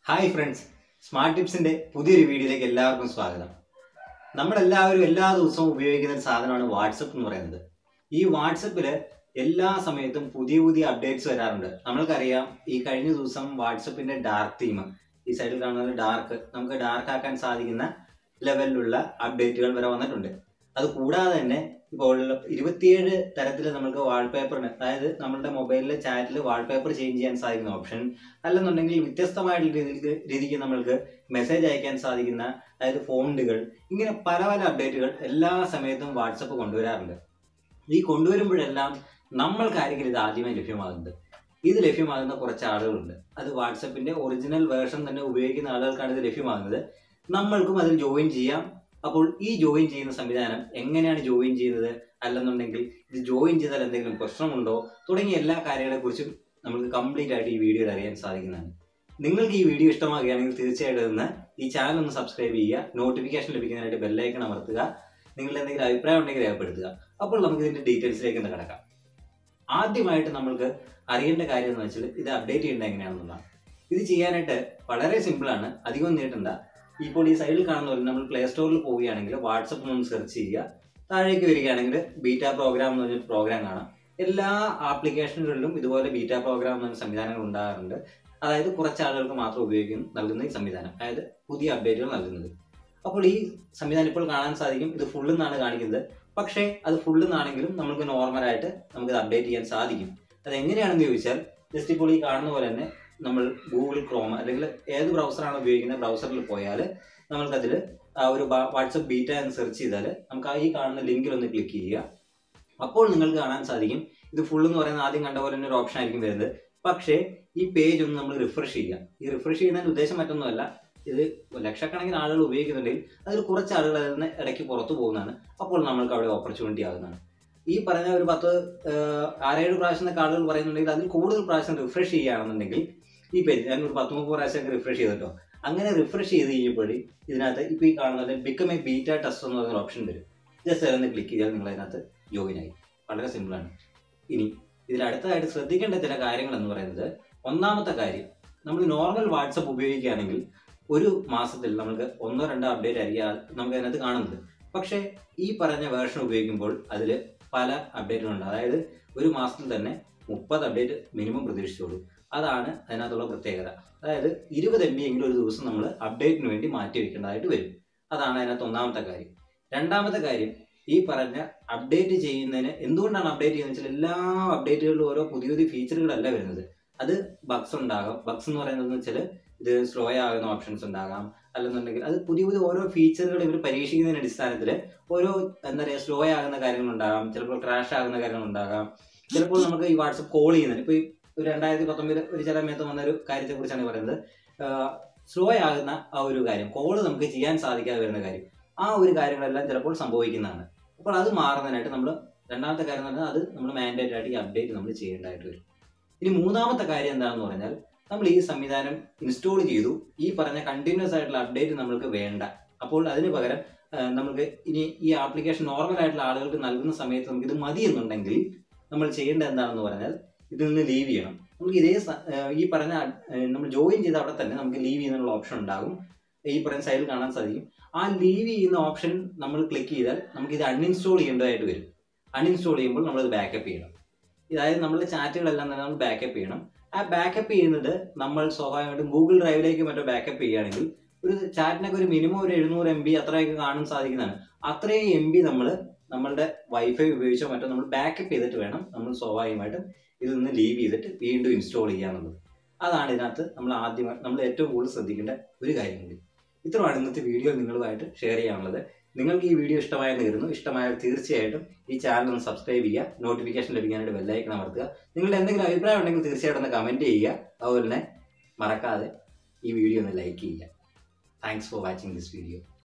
hi friends smart ടിപ്സിന്റെ പുതിയൊരു വീഡിയോയിലേക്ക് എല്ലാവർക്കും സ്വാഗതം നമ്മളെല്ലാവരും എല്ലാ ദിവസവും ഉപയോഗിക്കുന്ന ഒരു സാധനമാണ് വാട്സപ്പ് എന്ന് പറയുന്നത് ഈ വാട്സപ്പിൽ എല്ലാ സമയത്തും പുതിയ പുതിയ അപ്ഡേറ്റ്സ് വരാറുണ്ട് നമ്മൾക്കറിയാം ഈ കഴിഞ്ഞ ദിവസം വാട്സപ്പിന്റെ ഡാർക്ക് തീം ഈ സൈഡിൽ കാണുന്ന ഡാർക്ക് നമുക്ക് ഡാർക്ക് ആക്കാൻ സാധിക്കുന്ന ലെവലിലുള്ള അപ്ഡേറ്റുകൾ വരെ വന്നിട്ടുണ്ട് അത് കൂടാതെ തന്നെ ഇപ്പോൾ ഇരുപത്തിയേഴ് തരത്തിൽ നമുക്ക് വാൾപേപ്പറിന് അതായത് നമ്മുടെ മൊബൈലിലെ ചാറ്റിൽ വാൾപേപ്പർ ചേഞ്ച് ചെയ്യാൻ സാധിക്കുന്ന ഓപ്ഷൻ അല്ലെന്നുണ്ടെങ്കിൽ വ്യത്യസ്തമായിട്ടുള്ള രീതിക്ക് രീതിക്ക് നമ്മൾക്ക് മെസ്സേജ് അയക്കാൻ സാധിക്കുന്ന അതായത് ഫോണ്ടുകൾ ഇങ്ങനെ പല പല അപ്ഡേറ്റുകൾ എല്ലാ സമയത്തും വാട്സപ്പ് കൊണ്ടുവരാറുണ്ട് ഈ കൊണ്ടുവരുമ്പോഴെല്ലാം നമ്മൾക്കായിരിക്കും ഇത് ആദ്യമായി ലഭ്യമാകുന്നത് ഇത് ലഭ്യമാകുന്ന കുറച്ച് ആളുകളുണ്ട് അത് വാട്സപ്പിന്റെ ഒറിജിനൽ വേർഷൻ തന്നെ ഉപയോഗിക്കുന്ന ആളുകൾക്കാണ് ഇത് ലഭ്യമാകുന്നത് നമ്മൾക്കും അതിൽ ജോയിൻ ചെയ്യാം അപ്പോൾ ഈ ജോയിൻ ചെയ്യുന്ന സംവിധാനം എങ്ങനെയാണ് ജോയിൻ ചെയ്യുന്നത് അല്ലെന്നുണ്ടെങ്കിൽ ഇത് ജോയിൻ ചെയ്താൽ എന്തെങ്കിലും പ്രശ്നമുണ്ടോ തുടങ്ങിയ എല്ലാ കാര്യങ്ങളെക്കുറിച്ചും നമുക്ക് കംപ്ലീറ്റ് ആയിട്ട് ഈ വീഡിയോയിൽ അറിയാൻ സാധിക്കുന്നതാണ് നിങ്ങൾക്ക് ഈ വീഡിയോ ഇഷ്ടമാകുകയാണെങ്കിൽ തീർച്ചയായിട്ടും ഒന്ന് ഈ ചാനൽ ഒന്ന് സബ്സ്ക്രൈബ് ചെയ്യുക നോട്ടിഫിക്കേഷൻ ലഭിക്കുന്നതിനായിട്ട് ബെല്ലൈക്കൺ അമർത്തുക നിങ്ങളുടെ എന്തെങ്കിലും അഭിപ്രായം ഉണ്ടെങ്കിൽ രേഖപ്പെടുത്തുക അപ്പോൾ നമുക്ക് ഇതിന്റെ ഡീറ്റെയിൽസിലേക്ക് ഒന്ന് കിടക്കാം ആദ്യമായിട്ട് നമ്മൾക്ക് അറിയേണ്ട കാര്യം എന്ന് വെച്ചാൽ ഇത് അപ്ഡേറ്റ് ചെയ്യേണ്ടത് എങ്ങനെയാണെന്നുള്ളതാണ് ഇത് ചെയ്യാനായിട്ട് വളരെ സിമ്പിളാണ് അധികം നീട്ടണ്ട ഇപ്പോൾ ഈ സൈഡിൽ കാണുന്ന പോലെ നമ്മൾ പ്ലേ സ്റ്റോറിൽ പോവുകയാണെങ്കിൽ വാട്സപ്പ് ഒന്ന് സെർച്ച് ചെയ്യുക താഴേക്ക് വരികയാണെങ്കിൽ ബീറ്റ പ്രോഗ്രാം എന്ന് പറഞ്ഞൊരു പ്രോഗ്രാം കാണാം എല്ലാ ആപ്ലിക്കേഷനുകളിലും ഇതുപോലെ ബീറ്റ പ്രോഗ്രാം എന്ന സംവിധാനങ്ങൾ ഉണ്ടാകാറുണ്ട് അതായത് കുറച്ച് ആളുകൾക്ക് മാത്രം ഉപയോഗിക്കുന്ന നൽകുന്ന ഈ സംവിധാനം അതായത് പുതിയ അപ്ഡേറ്റുകൾ നൽകുന്നത് അപ്പോൾ ഈ സംവിധാനം ഇപ്പോൾ കാണാൻ സാധിക്കും ഇത് ഫുൾ എന്നാണ് കാണിക്കുന്നത് പക്ഷേ അത് ഫുൾ എന്നാണെങ്കിലും നമുക്ക് നോർമലായിട്ട് നമുക്ക് ഇത് അപ്ഡേറ്റ് ചെയ്യാൻ സാധിക്കും അത് എങ്ങനെയാണെന്ന് ചോദിച്ചാൽ ജസ്റ്റ് ഇപ്പോൾ ഈ കാണുന്ന പോലെ തന്നെ നമ്മൾ ഗൂഗിൾ ക്രോം അല്ലെങ്കിൽ ഏത് ബ്രൗസറാണ് ഉപയോഗിക്കുന്നത് ബ്രൗസറിൽ പോയാൽ നമ്മൾക്കതിൽ ആ ഒരു വാട്സപ്പ് ബീറ്റ എന്ന് സെർച്ച് ചെയ്താൽ നമുക്ക് ആ ഈ കാണുന്ന ലിങ്കിൽ ഒന്ന് ക്ലിക്ക് ചെയ്യുക അപ്പോൾ നിങ്ങൾക്ക് കാണാൻ സാധിക്കും ഇത് ഫുൾ എന്ന് പറയുന്ന ആദ്യം കണ്ട പോലെ തന്നെ ഒരു ഓപ്ഷൻ ആയിരിക്കും വരുന്നത് പക്ഷേ ഈ പേജ് ഒന്ന് നമ്മൾ റിഫ്രഷ് ചെയ്യുക ഈ റിഫ്രഷ് ചെയ്യുന്നതിന് ഉദ്ദേശം മറ്റൊന്നുമല്ല ഇത് ലക്ഷക്കണക്കിന് ആളുകൾ ഉപയോഗിക്കുന്നുണ്ടെങ്കിൽ അതിൽ കുറച്ച് ആളുകൾ അതിൽ നിന്ന് ഇടയ്ക്ക് പുറത്തു പോകുന്നതാണ് അപ്പോൾ നമ്മൾക്ക് അവിടെ ഓപ്പർച്യൂണിറ്റി ആകുന്നതാണ് ഈ പറഞ്ഞ ഒരു പത്ത് ആറേഴ് പ്രാവശ്യം എന്നൊക്കെ ആളുകൾ പറയുന്നുണ്ടെങ്കിൽ അതിൽ കൂടുതൽ പ്രാവശ്യം റിഫ്രഷ് ചെയ്യുകയാണെന്നുണ്ടെങ്കിൽ ഈ പേജ് ഞാൻ ഒരു പത്ത് മുപ്പത് പ്രാവശ്യമൊക്കെ റിഫ്രഷ് ചെയ്തിട്ടോ അങ്ങനെ റിഫ്രഷ് ചെയ്ത് കഴിയുമ്പോഴേ ഇതിനകത്ത് ഇപ്പോൾ ഈ കാണുന്നത് ബിക്കം എ ബീറ്റ ടെസ്റ്റ് എന്ന് പറയുന്ന ഓപ്ഷൻ വരും ജസ്റ്റ് അതിൽ ക്ലിക്ക് ചെയ്താൽ നിങ്ങൾ അതിനകത്ത് ജോയിൻ ആയി വളരെ സിമ്പിളാണ് ഇനി ഇതിൽ അടുത്തതായിട്ട് ശ്രദ്ധിക്കേണ്ട ചില കാര്യങ്ങൾ എന്ന് പറയുന്നത് ഒന്നാമത്തെ കാര്യം നമ്മൾ നോർമൽ വാട്സപ്പ് ഉപയോഗിക്കുകയാണെങ്കിൽ ഒരു മാസത്തിൽ നമുക്ക് ഒന്നോ രണ്ടോ അപ്ഡേറ്റ് ആയിരിക്കും നമുക്ക് അതിനകത്ത് കാണുന്നത് പക്ഷേ ഈ പറഞ്ഞ വേർഷൻ ഉപയോഗിക്കുമ്പോൾ അതിൽ പല അപ്ഡേറ്റുകളുണ്ട് അതായത് ഒരു മാസത്തിൽ തന്നെ മുപ്പത് അപ്ഡേറ്റ് മിനിമം പ്രതീക്ഷിച്ചോളൂ അതാണ് അതിനകത്തുള്ള പ്രത്യേകത അതായത് ഇരുപത് എം ബി എങ്കിലും ഒരു ദിവസം നമ്മൾ അപ്ഡേറ്റിന് വേണ്ടി മാറ്റി വെക്കേണ്ടതായിട്ട് വരും അതാണ് അതിനകത്ത് ഒന്നാമത്തെ കാര്യം രണ്ടാമത്തെ കാര്യം ഈ പറഞ്ഞ അപ്ഡേറ്റ് ചെയ്യുന്നതിന് എന്തുകൊണ്ടാണ് അപ്ഡേറ്റ് ചെയ്യുന്നത് വെച്ചാൽ എല്ലാ അപ്ഡേറ്റുകളിലും ഓരോ പുതിയ പുതിയ ഫീച്ചറുകളല്ല വരുന്നത് അത് ബഗ്സ് ഉണ്ടാകാം ബഗ്സ് എന്ന് പറയുന്നത് വെച്ചാൽ ഇത് സ്ലോ ആകുന്ന ഓപ്ഷൻസ് ഉണ്ടാകാം അല്ലെന്നുണ്ടെങ്കിൽ അത് പുതിയ പുതിയ ഓരോ ഫീച്ചറുകൾ ഇവർ പരീക്ഷിക്കുന്നതിന്റെ അടിസ്ഥാനത്തിൽ ഓരോ എന്താ പറയുക സ്ലോ ആകുന്ന കാര്യങ്ങൾ ഉണ്ടാകാം ചിലപ്പോൾ ക്രാഷ് ആകുന്ന കാര്യങ്ങൾ ഉണ്ടാകാം ചിലപ്പോൾ നമുക്ക് ഈ വാട്സപ്പ് കോൾ ചെയ്യുന്നത് ഇപ്പോൾ ഈ ഒരു രണ്ടായിരത്തി പത്തൊമ്പതിൽ ഒരു ചില സമയത്ത് വന്ന ഒരു കാര്യത്തെ കുറിച്ചാണ് പറയുന്നത് സ്ലോ ആകുന്ന ആ ഒരു കാര്യം കോൾ നമുക്ക് ചെയ്യാൻ സാധിക്കാതെ വരുന്ന കാര്യം ആ ഒരു കാര്യങ്ങളെല്ലാം ചിലപ്പോൾ സംഭവിക്കുന്നതാണ് അപ്പോൾ അത് മാറുന്നതിനായിട്ട് നമ്മൾ രണ്ടാമത്തെ കാര്യം എന്ന് പറഞ്ഞാൽ അത് നമ്മൾ മാൻഡേറ്റ് ആയിട്ട് ഈ അപ്ഡേറ്റ് നമ്മൾ ചെയ്യേണ്ടതായിട്ട് വരും ഇനി മൂന്നാമത്തെ കാര്യം എന്താണെന്ന് പറഞ്ഞാൽ നമ്മൾ ഈ സംവിധാനം ഇൻസ്റ്റാൾ ചെയ്തു ഈ പറഞ്ഞ കണ്ടിന്യൂസ് ആയിട്ടുള്ള അപ്ഡേറ്റ് നമ്മൾക്ക് വേണ്ട അപ്പോൾ അതിന് പകരം നമുക്ക് ഇനി ഈ ആപ്ലിക്കേഷൻ നോർമൽ ആയിട്ടുള്ള ആളുകൾക്ക് നൽകുന്ന സമയത്ത് നമുക്ക് ഇത് മതി എന്നുണ്ടെങ്കിൽ നമ്മൾ ചെയ്യേണ്ടത് എന്താണെന്ന് പറഞ്ഞാൽ ഇതിൽ നിന്ന് ലീവ് ചെയ്യണം നമുക്ക് ഇതേ ഈ പറഞ്ഞ നമ്മൾ ജോയിൻ ചെയ്ത അവിടെ തന്നെ നമുക്ക് ലീവ് ചെയ്യുന്നുള്ള ഓപ്ഷൻ ഉണ്ടാകും ഈ പറയുന്ന സൈഡിൽ കാണാൻ സാധിക്കും ആ ലീവ് ചെയ്യുന്ന ഓപ്ഷൻ നമ്മൾ ക്ലിക്ക് ചെയ്താൽ നമുക്ക് ഇത് അൺഇൻസ്റ്റാൾ ചെയ്യേണ്ടതായിട്ട് വരും അൺഇൻസ്റ്റാൾ ചെയ്യുമ്പോൾ നമ്മളത് ബാക്കപ്പ് ചെയ്യണം അതായത് നമ്മുടെ ചാറ്റുകളെല്ലാം തന്നെ നമ്മൾ ബാക്കപ്പ് ചെയ്യണം ആ ബാക്കപ്പ് ചെയ്യുന്നത് നമ്മൾ സ്വാഭാവികമായിട്ടും ഗൂഗിൾ ഡ്രൈവിലേക്ക് മറ്റോ ബാക്കപ്പ് ചെയ്യുകയാണെങ്കിൽ ഒരു ചാറ്റിനൊക്കെ ഒരു മിനിമം ഒരു എഴുന്നൂറ് എം ബി അത്രയൊക്കെ കാണാൻ സാധിക്കുന്നതാണ് അത്രയും എം ബി നമ്മൾ നമ്മളുടെ വൈഫൈ ഉപയോഗിച്ചോ മറ്റോ നമ്മൾ ബാക്കപ്പ് ചെയ്തിട്ട് വേണം നമ്മൾ സ്വാഭാവികമായിട്ടും ഇതിൽ നിന്ന് ലീവ് ചെയ്തിട്ട് വീണ്ടും ഇൻസ്റ്റാൾ ചെയ്യാന്നുള്ളത് അതാണ് ഇതിനകത്ത് നമ്മൾ ആദ്യമായി നമ്മൾ ഏറ്റവും കൂടുതൽ ശ്രദ്ധിക്കേണ്ട ഒരു കാര്യം കൂടി ഇത്രയാണ് ഇന്നത്തെ വീഡിയോ നിങ്ങളുമായിട്ട് ഷെയർ ചെയ്യാനുള്ളത് നിങ്ങൾക്ക് ഈ വീഡിയോ ഇഷ്ടമായെന്ന് കരുതുന്നു ഇഷ്ടമായാൽ തീർച്ചയായിട്ടും ഈ ചാനൽ ഒന്ന് സബ്സ്ക്രൈബ് ചെയ്യുക നോട്ടിഫിക്കേഷൻ ലഭിക്കാനായിട്ട് ബെല്ലൈക്കൺ അമർത്തുക നിങ്ങളുടെ എന്തെങ്കിലും അഭിപ്രായം ഉണ്ടെങ്കിൽ തീർച്ചയായിട്ടും ഒന്ന് കമൻറ്റ് ചെയ്യുക അതുപോലെ തന്നെ മറക്കാതെ ഈ വീഡിയോ ഒന്ന് ലൈക്ക് ചെയ്യുക thanks for watching this video